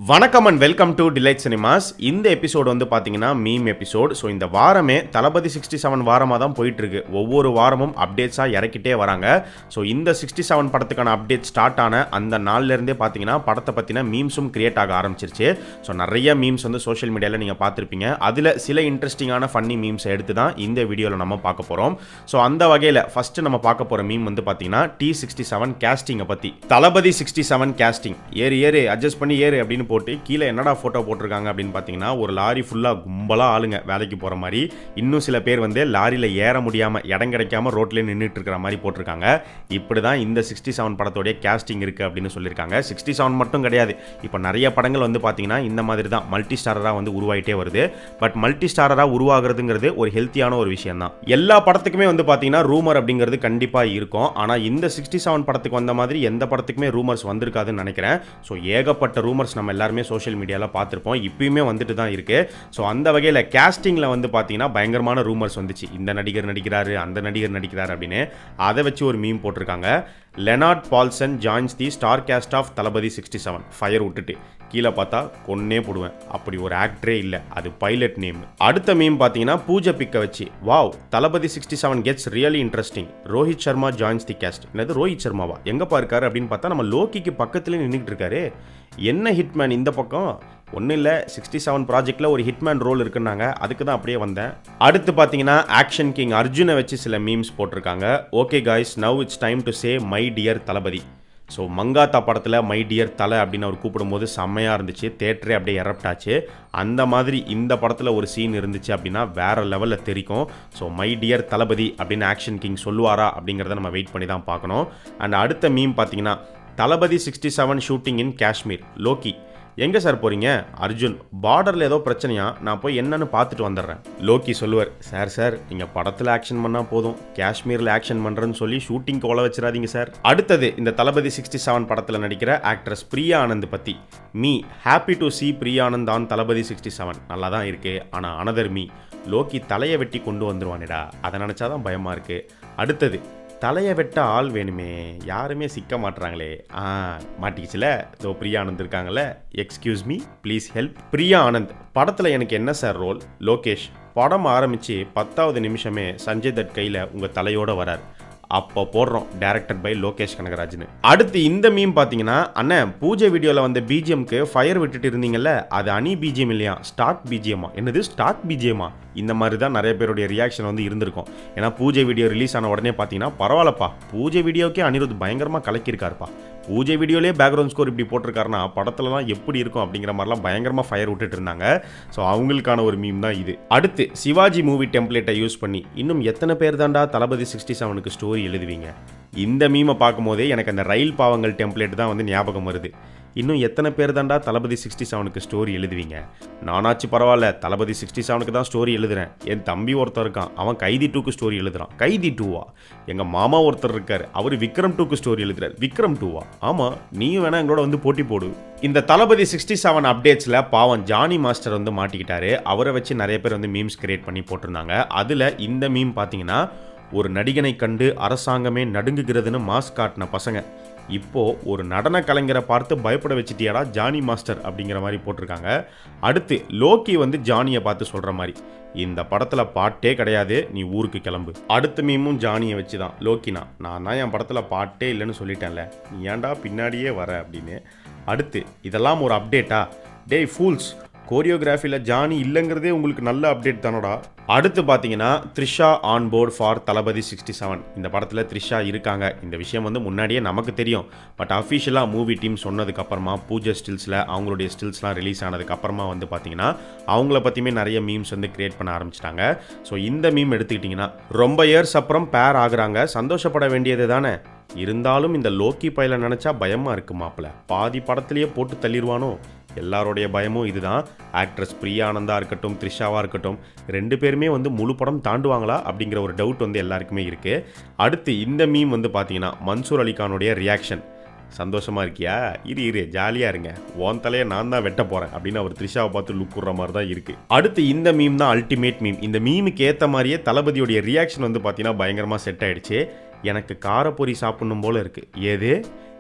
வணக்கம் and welcome to Delight Cinemas இந்த episode வந்து பார்த்தீங்கன்னா மீம் எபிசோட் ஸோ இந்த வாரமே தளபதி சிக்ஸ்டி செவன் வாரமாக தான் போயிட்டு இருக்கு ஒவ்வொரு வாரமும் அப்டேட்ஸாக இறக்கிட்டே வராங்க ஸோ இந்த சிக்ஸ்டி செவன் படத்துக்கான அப்டேட் ஸ்டார்ட் ஆன அந்த நாள்ல இருந்தே பார்த்தீங்கன்னா படத்தை பற்றின மீம்ஸும் கிரியேட் ஆக ஆரம்பிச்சிருச்சு ஸோ நிறைய மீம்ஸ் வந்து சோஷியல் மீடியாவில் நீங்கள் பார்த்துருப்பீங்க அதில் சில இன்ட்ரெஸ்டிங்கான ஃபன்னி மீம்ஸை எடுத்து தான் இந்த வீடியோவில் நம்ம பார்க்க போகிறோம் ஸோ அந்த வகையில் ஃபஸ்ட்டு நம்ம பார்க்க போகிற மீம் வந்து பார்த்தீங்கன்னா டி சிக்ஸ்டி செவன் கேஸ்டிங்கை பற்றி தளபதி சிக்ஸ்டி செவன் கேஸ்டிங் ஏறு ஏறு அட்ஜஸ்ட் பண்ணி ஏறு அப்படின்னு போட்டு கீழே என்னடா ஃபோட்டோ போட்டிருக்காங்க அப்படின்னு பார்த்தீங்கன்னா ஒரு லாரி ஃபுல்லாக கும்பலாக ஆளுங்க வேலைக்கு போகிற மாதிரி இன்னும் சில பேர் வந்து லாரியில் ஏற முடியாமல் இடம் கிடைக்காம ரோட்லேயே நின்றுட்டு இருக்கிற மாதிரி போட்டிருக்காங்க இப்படி தான் இந்த சிக்ஸ்டி செவன் படத்தோடைய கேஸ்டிங் இருக்குது அப்படின்னு சொல்லியிருக்காங்க சிக்ஸ்டி செவன் மட்டும் கிடையாது இப்போ நிறைய படங்கள் வந்து பார்த்தீங்கன்னா இந்த மாதிரி தான் மல்டி ஸ்டாரராக வந்து உருவாயிட்டே வருது பட் மல்டி ஸ்டாரராக உருவாகிறதுங்கிறது ஒரு ஹெல்த்தியான ஒரு விஷயம் தான் எல்லா படத்துக்குமே வந்து பார்த்தீங்கன்னா ரூமர் அப்படிங்கிறது கண்டிப்பாக இருக்கும் ஆனால் இந்த சிக்ஸ்டி செவன் படத்துக்கு வந்த மாதிரி எந்த படத்துக்குமே ரூமர்ஸ் வந்திருக்காதுன்னு நினைக்கிறேன் ஸோ ஏகப்பட்ட ரூமர்ஸ் நம்ம எல்லாருமே சோஷியல் மீடியாவில் பார்த்துருப்போம் இப்பயுமே வந்துட்டு தான் இருக்கு ஸோ அந்த வகையில் கேஸ்டிங்கில் வந்து பார்த்தீங்கன்னா பயங்கரமான ரூமர்ஸ் வந்துச்சு இந்த நடிகர் நடிக்கிறாரு அந்த நடிகர் நடிக்கிறாரு அப்படின்னு அதை வச்சு ஒரு மீம் போட்டிருக்காங்க Leonard Paulson joins the star cast of Thalapathy sixty seven fire விட்டுட்டு கீழே பார்த்தா கொன்னே போடுவேன் அப்படி ஒரு ஆக்டரே இல்லை அது பைலட் நேம் அடுத்த மீம் பார்த்தீங்கன்னா பூஜை பிக்க வச்சு wow Thalapathy sixty seven gets really interesting Rohit Sharma joins the cast என்னது ரோஹித் சர்மாவா எங்கப்பா இருக்காரு அப்படின்னு பார்த்தா நம்ம லோக்கிக்கு பக்கத்துலேயே நின்றுட்டு இருக்காரு என்ன ஹிட்மேன் இந்த பக்கம் ஒன்றும் இல்லை சிக்ஸ்டி செவன் ப்ராஜெக்டில் ஒரு ஹிட்மேன் ரோல் இருக்குன்னாங்க அதுக்கு தான் அப்படியே வந்தேன் அடுத்து பார்த்தீங்கன்னா ஆக்ஷன் கிங் அர்ஜுனை வச்சு சில மீம்ஸ் போட்டிருக்காங்க okay guys now it's time to say my dear Thalapathy so Mankatha படத்தில் மை டியர் தலை அப்படின்னு அவர் கூப்பிடும்போது செம்மையாக இருந்துச்சு தேட்டரே அப்படியே எரப்டாச்சு அந்த மாதிரி இந்த படத்தில் ஒரு சீன் இருந்துச்சு அப்படின்னா வேற லெவலில் தெரிக்கும் ஸோ மை டியர் தளபதி அப்படின்னு ஆக்ஷன் கிங் சொல்லுவாரா அப்படிங்கிறத நம்ம வெயிட் பண்ணி தான் பார்க்கணும் அண்ட் அடுத்த மீம் பார்த்தீங்கன்னா Thalapathy sixty seven shooting in Kashmir Loki எங்கே சார் போகிறீங்க அர்ஜுன் பார்டரில் ஏதோ பிரச்சனையா நான் போய் என்னன்னு பார்த்துட்டு வந்துடுறேன் லோக்கி சொல்லுவார் சார் சார் நீங்கள் படத்தில் ஆக்ஷன் பண்ணால் போதும் காஷ்மீரில் ஆக்ஷன் பண்ணுறேன்னு சொல்லி ஷூட்டிங்க்கு உழ வச்சிடாதீங்க சார் அடுத்தது இந்த தளபதி சிக்ஸ்டி செவன் படத்தில் நடிக்கிற ஆக்ட்ரஸ் பிரியா ஆனந்த் பற்றி me happy to see Priya Anand on Thalapathy sixty seven நல்லா தான் இருக்கு ஆனால் அனதர் மீ லோக்கி தலையை வெட்டி கொண்டு வந்துருவானேடா அதை நினச்சாதான் பயமாக இருக்கு அடுத்தது தலையை வெட்ட ஆள் வேணுமே யாருமே சிக்க மாட்டுறாங்களே ஆ மாட்டிக்கிச்சுல இதோ பிரியா ஆனந்த் இருக்காங்கல்ல excuse me please help Priya Anand படத்தில் எனக்கு என்ன சார் ரோல் லோகேஷ் படம் ஆரம்பித்து பத்தாவது நிமிஷமே சஞ்சய் தட் கையில் உங்கள் தலையோட வரார் அப்போ போடுறோம் டைரக்டட் பை லோகேஷ் கனகராஜ்னு அடுத்து இந்த மீம் பார்த்தீங்கன்னா அண்ணன் பூஜை வீடியோவில் வந்த பிஜிஎம்க்கு ஃபயர் விட்டுட்டு இருந்தீங்கல்ல அது அணி பிஜிஎம் இல்லையா ஸ்டாக் பிஜிஎம்மா என்னது ஸ்டாக் பிஜிஎம்மா இந்த மாதிரி தான் நிறைய பேருடைய ரியாக்ஷன் வந்து இருந்திருக்கும் ஏன்னா பூஜை வீடியோ ரிலீஸ் ஆன உடனே பார்த்தீங்கன்னா பரவாயில்லப்பா பூஜை வீடியோக்கே அனிருத் பயங்கரமாக கலக்கியிருக்காருப்பா பூஜை வீடியோலேயே பேக்ரவுண்ட் ஸ்கோர் இப்படி போட்டிருக்காருன்னா படத்துலலாம் எப்படி இருக்கும் அப்படிங்கிற மாதிரிலாம் பயங்கரமாக ஃபயர் விட்டுட்டு இருந்தாங்க ஸோ அவங்களுக்கான ஒரு மீம் தான் இது அடுத்து சிவாஜி மூவி டெம்ப்ளேட்டை யூஸ் பண்ணி இன்னும் எத்தனை பேர் தாண்டா தளபதி சிக்ஸ்டி செவனுக்கு ஸ்டோரி எழுதுவீங்க இந்த மீமை பார்க்கும்போதே எனக்கு அந்த ரயில் பாவங்கள் டெம்ப்ளேட் தான் வந்து ஞாபகம் வருது இன்னும் எத்தனை பேர் தாண்டா தளபதி சிக்ஸ்டி செவனுக்கு ஸ்டோரி எழுதுவீங்க நானாச்சு பரவாயில்ல தளபதி சிக்ஸ்டி செவனுக்கு தான் ஸ்டோரி எழுதுறேன் என் தம்பி ஒருத்தர் இருக்கான் அவன் கைதி டூக்கு ஸ்டோரி எழுதுறான் கைதி டூவா எங்கள் மாமா ஒருத்தர் இருக்கார் அவர் விக்ரம் டூக்கு ஸ்டோரி எழுதுறார் விக்ரம் டூவா ஆமாம் நீயும் வேணா எங்களோட வந்து போட்டி போடு இந்த தளபதி சிக்ஸ்டி செவன் அப்டேட்ஸில் பாவம் ஜானி மாஸ்டர் வந்து மாட்டிக்கிட்டாரு அவரை வச்சு நிறைய பேர் வந்து மீம்ஸ் கிரியேட் பண்ணி போட்டிருந்தாங்க அதில் இந்த மீம் பார்த்தீங்கன்னா ஒரு நடிகனை கண்டு அரசாங்கமே நடுங்குகிறதுன்னு மாஸ் காட்டின பசங்க இப்போ ஒரு நடன கலைஞரை பார்த்து பயப்பட வச்சிட்டியாடா ஜானி மாஸ்டர் அப்படிங்கிற மாதிரி போட்டிருக்காங்க அடுத்து லோக்கி வந்து ஜானியை பார்த்து சொல்ற மாதிரி இந்த படத்துல பாட்டே கிடையாது நீ ஊருக்கு கிளம்பு அடுத்த மீமும் ஜானியை வச்சு தான் லோக்கினா நான் தான் என் படத்துல பாட்டே இல்லைன்னு சொல்லிட்டேன்ல நீ ஏன்டா பின்னாடியே வர அப்படின்னு அடுத்து இதெல்லாம் ஒரு அப்டேட்டா டேய் ஃபூல்ஸ் கோரியோகிராஃபியில் ஜானி இல்லைங்கிறதே உங்களுக்கு நல்ல அப்டேட் தானோடா அடுத்து பார்த்தீங்கன்னா Trisha on board for Thalapathy sixty seven இந்த படத்தில் த்ரிஷா இருக்காங்க இந்த விஷயம் வந்து முன்னாடியே நமக்கு தெரியும் பட் அஃபிஷியலாக மூவி டீம் சொன்னதுக்கப்புறமா பூஜை ஸ்டில்ஸில் அவங்களுடைய ஸ்டில்ஸ்லாம் ரிலீஸ் ஆனதுக்கப்புறமா வந்து பார்த்தீங்கன்னா அவங்கள பற்றியுமே நிறைய மீம்ஸ் வந்து கிரியேட் பண்ண ஆரம்பிச்சிட்டாங்க ஸோ இந்த மீம் எடுத்துக்கிட்டிங்கன்னா ரொம்ப இயர்ஸ் அப்புறம் பேர் ஆகுறாங்க சந்தோஷப்பட வேண்டியது தானே இருந்தாலும் இந்த லோக்கி பையில நினச்சா பயமாக இருக்கு மாப்பிள்ள பாதி படத்துலேயே போட்டு தள்ளிடுவானோ எல்லாருடைய பயமும் இதுதான் ஆக்ட்ரஸ் பிரியா ஆனந்தா இருக்கட்டும் த்ரிஷாவாக இருக்கட்டும் ரெண்டு பேருமே வந்து முழு படம் தாண்டுவாங்களா அப்படிங்கிற ஒரு டவுட் வந்து எல்லாருக்குமே இருக்குது அடுத்து இந்த மீம் வந்து பார்த்தீங்கன்னா மன்சூர் அலிகானுடைய ரியாக்ஷன் சந்தோஷமா இருக்கியா இரு இரு ஜாலியாக இருங்க உன் தலையை நான் தான் வெட்ட போகிறேன் அப்படின்னு அவர் த்ரிஷாவை பார்த்து லுக் விடுற மாதிரி தான் இருக்குது அடுத்து இந்த மீம் தான் அல்டிமேட் மீம் இந்த மீமுக்கு ஏற்ற மாதிரியே தளபதியோடைய ரியாக்ஷன் வந்து பார்த்தீங்கன்னா பயங்கரமாக செட் ஆயிடுச்சு எனக்கு காரப்பொரி சாப்பிடணும் போல இருக்குது ஏது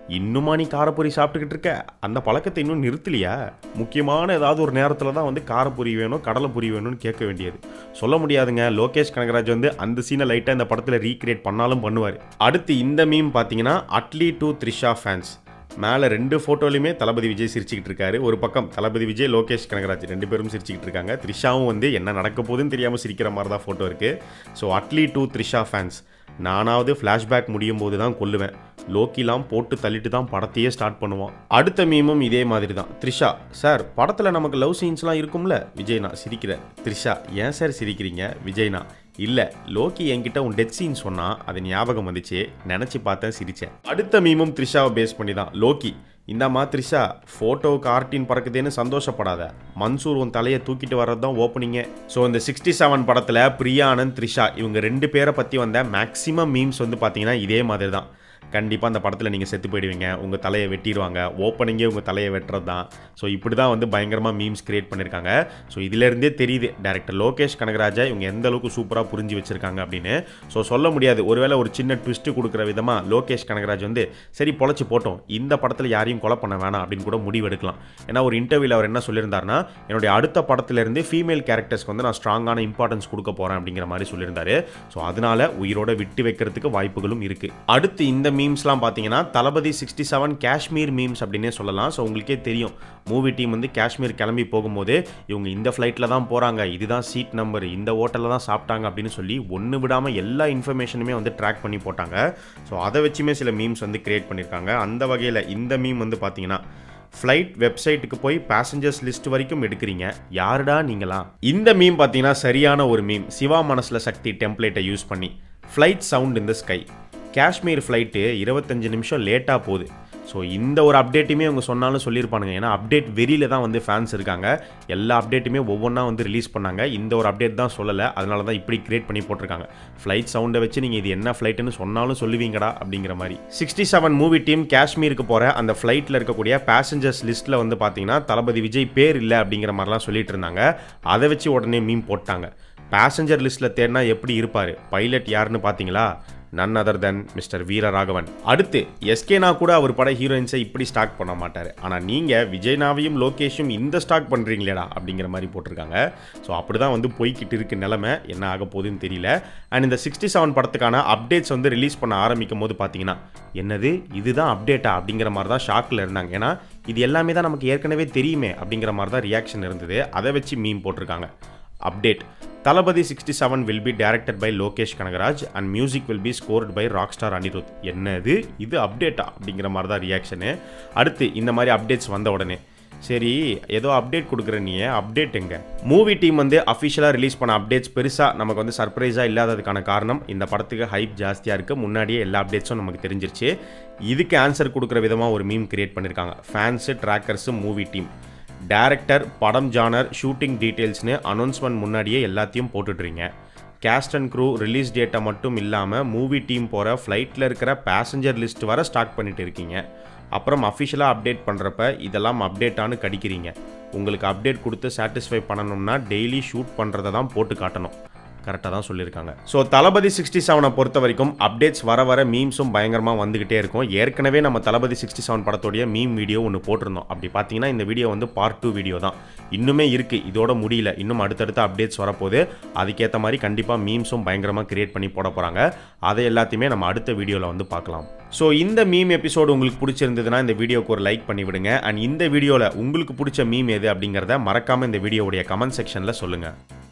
இன்னுமா நீ காரப்பொரி சாப்பிட்டுக்கிட்டு இருக்க அந்த பழக்கத்தை இன்னும் நிறுத்தலையா முக்கியமான ஏதாவது ஒரு நேரத்தில் தான் வந்து காரப்பொரி வேணும் கடலை பொரி வேணும்னு கேட்க வேண்டியது சொல்ல முடியாதுங்க லோகேஷ் கனகராஜ் வந்து அந்த சீனை லைட்டாக இந்த படத்தில் ரீக்ரியேட் பண்ணாலும் பண்ணுவார் அடுத்து இந்த மீம் பார்த்தீங்கன்னா அட்லி டு த்ரிஷா ஃபேன்ஸ் மேலே ரெண்டு ஃபோட்டோலையுமே தளபதி விஜய் சிரிச்சுக்கிட்டு இருக்காரு ஒரு பக்கம் தளபதி விஜய் லோகேஷ் கனகராஜ் ரெண்டு பேரும் சிரிச்சுக்கிட்டு இருக்காங்க த்ரிஷாவும் வந்து என்ன நடக்க போகுதுன்னு தெரியாமல் சிரிக்கிற மாதிரி தான் ஃபோட்டோ இருக்குது ஸோ அட்லி டு த்ரிஷா ஃபேன்ஸ் நானாவது ஃப்ளாஷ்பேக் முடியும் போது தான் கொல்லுவேன் லோக்கிலாம் போட்டு தள்ளிட்டு தான் படத்தையே ஸ்டார்ட் பண்ணுவான் அடுத்த மீமும் இதே மாதிரி தான் த்ரிஷா சார் படத்தில் நமக்கு லவ் சீன்ஸ்லாம் இருக்கும்ல விஜய்னா சிரிக்கிற த்ரிஷா ஏன் சார் சிரிக்கிறீங்க விஜய்னா இல்லை லோக்கி என்கிட்ட உன் டெத் சீன் சொன்னா அது ஞாபகம் வந்துச்சு நினச்சி பார்த்தேன் சிரிச்சேன் அடுத்த மீமும் த்ரிஷாவை பேஸ் பண்ணி தான் லோக்கி இந்தாம்மா த்ரிஷா ஃபோட்டோவுக்கு ஆர்டின் பறக்குதேன்னு சந்தோஷப்படாத மன்சூர் உன் தலையை தூக்கிட்டு வர்றது தான் ஓப்பனிங்கே ஸோ இந்த சிக்ஸ்டி செவன் படத்தில் பிரியா ஆனந்த் த்ரிஷா இவங்க ரெண்டு பேரை பற்றி வந்த மேக்ஸிமம் மீம்ஸ் வந்து பார்த்தீங்கன்னா இதே மாதிரி தான் கண்டிப்பாக அந்த படத்தில் நீங்கள் செத்து போயிடுவீங்க உங்கள் தலையை வெட்டிடுவாங்க ஓப்பனிங்கே உங்கள் தலையை வெட்டுறது தான் ஸோ இப்படி தான் வந்து பயங்கரமாக மீம்ஸ் கிரியேட் பண்ணியிருக்காங்க ஸோ இதிலேருந்தே தெரியுது டேரக்டர் லோகேஷ் கனகராஜா இவங்க எந்த அளவுக்கு சூப்பராக புரிஞ்சு வச்சிருக்காங்க அப்படின்னு ஸோ சொல்ல முடியாது ஒருவேளை ஒரு சின்ன ட்விஸ்ட் கொடுக்குற விதமாக லோகேஷ் கனகராஜ் வந்து சரி பொழைச்சி போட்டோம் இந்த படத்தில் யாரையும் கொலை பண்ண வேணாம் அப்படின்னு கூட முடிவு எடுக்கலாம் ஏன்னா ஒரு இன்டர்வியூவில் அவர் என்ன சொல்லியிருந்தாருன்னா என்னுடைய அடுத்த படத்திலிருந்து ஃபீமேல் கேரக்டர்ஸ்க்கு வந்து நான் ஸ்ட்ராங்கான இம்பார்ட்டன்ஸ் கொடுக்க போகிறேன் அப்படிங்கிற மாதிரி சொல்லியிருந்தாரு ஸோ அதனால உயிரோட விட்டு வைக்கிறதுக்கு வாய்ப்புகளும் இருக்குது அடுத்து இந்த மீம்ஸ்லாம் பார்த்தீங்கன்னா Thalapathy sixty seven Kashmir memes அப்படின்னே சொல்லலாம் ஸோ உங்களுக்கே தெரியும் மூவி டீம் வந்து காஷ்மீர் கிளம்பி போகும்போது இவங்க இந்த ஃப்ளைட்டில் தான் போகிறாங்க இதுதான் சீட் நம்பர் இந்த ஹோட்டலில் தான் சாப்பிட்டாங்க அப்படின்னு சொல்லி ஒன்று விடாமல் எல்லா இன்ஃபர்மேஷனுமே வந்து ட்ராக் பண்ணி போட்டாங்க ஸோ அதை வச்சுமே சில மீம்ஸ் வந்து கிரியேட் பண்ணியிருக்காங்க அந்த வகையில் இந்த மீம் வந்து பார்த்தீங்கன்னா ஃப்ளைட் வெப்சைட்டுக்கு போய் பேசஞ்சர்ஸ் லிஸ்ட் வரைக்கும் எடுக்கிறீங்க யாருடா நீங்களா இந்த மீம் பார்த்தீங்கன்னா சரியான ஒரு மீம் சிவா மனசில் சக்தி டெம்ப்ளேட்டை யூஸ் பண்ணி ஃப்ளைட் சவுண்ட் இந்த ஸ்கை காஷ்மீர் ஃப்ளைட்டு இருபத்தஞ்சு நிமிஷம் லேட்டாக போகுது ஸோ இந்த ஒரு அப்டேட்டுமே அவங்க சொன்னாலும் சொல்லியிருப்பானுங்க ஏன்னா அப்டேட் வெறியில தான் வந்து ஃபேன்ஸ் இருக்காங்க எல்லா அப்டேட்டுமே ஒவ்வொன்றா வந்து ரிலீஸ் பண்ணாங்க இந்த ஒரு அப்டேட் தான் சொல்லலை அதனால தான் இப்படி கிரியேட் பண்ணி போட்டிருக்காங்க ஃப்ளைட் சவுண்டை வச்சு நீங்கள் இது என்ன ஃப்ளைட்டுன்னு சொன்னாலும் சொல்லுவீங்கடா அப்படிங்கிற மாதிரி சிக்ஸ்டி செவன் மூவி டீம் காஷ்மீருக்கு போகிற அந்த ஃப்ளைட்டில் இருக்கக்கூடிய பேசஞ்சர்ஸ் லிஸ்ட்டில் வந்து பார்த்தீங்கன்னா தளபதி விஜய் பேர் இல்லை அப்படிங்கிற மாதிரிலாம் சொல்லிட்டு இருந்தாங்க அதை வச்சு உடனே மீம் போட்டாங்க பேசஞ்சர் லிஸ்ட்டில் தேடினா எப்படி இருப்பார் பைலட் யாருன்னு பார்த்தீங்களா none other than mister Veeraraghavan அடுத்து எஸ்கேனா கூட அவர் பட ஹீரோயின்ஸை இப்படி ஸ்டாக் பண்ண மாட்டார் ஆனால் நீங்கள் விஜய்னாவையும் லோகேஷும் இந்த ஸ்டாக் பண்ணுறீங்களேடா அப்படிங்கிற மாதிரி போட்டிருக்காங்க ஸோ அப்படி தான் வந்து போய்கிட்டு இருக்கு நிலமை என்ன ஆக போகுதுன்னு தெரியல அண்ட் இந்த சிக்ஸ்டி செவன் படத்துக்கான அப்டேட்ஸ் வந்து ரிலீஸ் பண்ண ஆரம்பிக்கும் போது பார்த்தீங்கன்னா என்னது இதுதான் அப்டேட்டா அப்படிங்கிற மாதிரி தான் ஷாக்கில் இருந்தாங்க ஏன்னா இது எல்லாமே தான் நமக்கு ஏற்கனவே தெரியுமே அப்படிங்கிற மாதிரி தான் ரியாக்ஷன் இருந்தது அதை வச்சு மீம் போட்டிருக்காங்க update Thalapathy sixty seven will be directed by Lokesh Kanagaraj and music will be scored by rock star Anirudh என்னது இது அப்டேட்டா அப்படிங்கிற மாதிரி தான் ரியாக்ஷனு அடுத்து இந்த மாதிரி அப்டேட்ஸ் வந்த உடனே சரி ஏதோ அப்டேட் கொடுக்குற நீ அப்டேட் எங்க மூவி டீம் வந்து அஃபிஷியலாக ரிலீஸ் பண்ண அப்டேட்ஸ் பெருசாக நமக்கு வந்து சர்ப்ரைஸாக இல்லாததுக்கான காரணம் இந்த படத்துக்கு ஹைப் ஜாஸ்தியாக இருக்குது முன்னாடியே எல்லா அப்டேட்ஸும் நமக்கு தெரிஞ்சிருச்சு இதுக்கு ஆன்சர் கொடுக்குற விதமாக ஒரு மீம் கிரியேட் பண்ணியிருக்காங்க fans trackers movie team director படம் ஜானர் ஷூட்டிங் டீட்டெயில்ஸ்னு அனௌன்ஸ்மெண்ட் முன்னாடியே எல்லாத்தையும் போட்டுட்றீங்க கேஸ்ட் அண்ட் க்ரூ ரிலீஸ் டேட்டை மட்டும் இல்லாமல் மூவி டீம் போகிற ஃப்ளைட்டில் இருக்கிற பேசஞ்சர் லிஸ்ட் வர ஸ்டார்ட் பண்ணிட்டு இருக்கீங்க அப்புறம் அஃபிஷியலாக அப்டேட் பண்ணுறப்ப இதெல்லாம் அப்டேட்டானு கடிக்கிறீங்க உங்களுக்கு அப்டேட் கொடுத்து சாட்டிஸ்ஃபை பண்ணணும்னா டெய்லி ஷூட் பண்ணுறதை தான் போட்டு காட்டணும் கரெக்டாக தான் சொல்லியிருக்காங்க ஸோ தளபதி சிக்ஸ்டி செவனை பொறுத்த வரைக்கும் அப்டேட்ஸ் வர வர மீம்ஸும் பயங்கரமாக வந்துகிட்டே இருக்கும் ஏற்கனவே நம்ம தளபதி சிக்ஸ்டி செவன் படத்தோடைய மீம் வீடியோ ஒன்று போட்டிருந்தோம் அப்படி பார்த்தீங்கன்னா இந்த வீடியோ வந்து பார்ட் டூ வீடியோ தான் இன்னுமே இருக்குது இதோட முடியல இன்னும் அடுத்தடுத்த அப்டேட்ஸ் வரப்போது அதுக்கேற்ற மாதிரி கண்டிப்பாக மீம்ஸும் பயங்கரமாக கிரியேட் பண்ணி போட போகிறாங்க அதை எல்லாத்தையுமே நம்ம அடுத்த வீடியோவில் வந்து பார்க்கலாம் ஸோ இந்த மீம் எபிசோடு உங்களுக்கு பிடிச்சிருந்ததுன்னா இந்த வீடியோக்கு ஒரு லைக் பண்ணி விடுங்க அண்ட் இந்த வீடியோவில் உங்களுக்கு பிடிச்ச மீம் எது அப்படிங்கிறத மறக்காமல் இந்த வீடியோவுடைய கமெண்ட் செக்ஷனில் சொல்லுங்கள்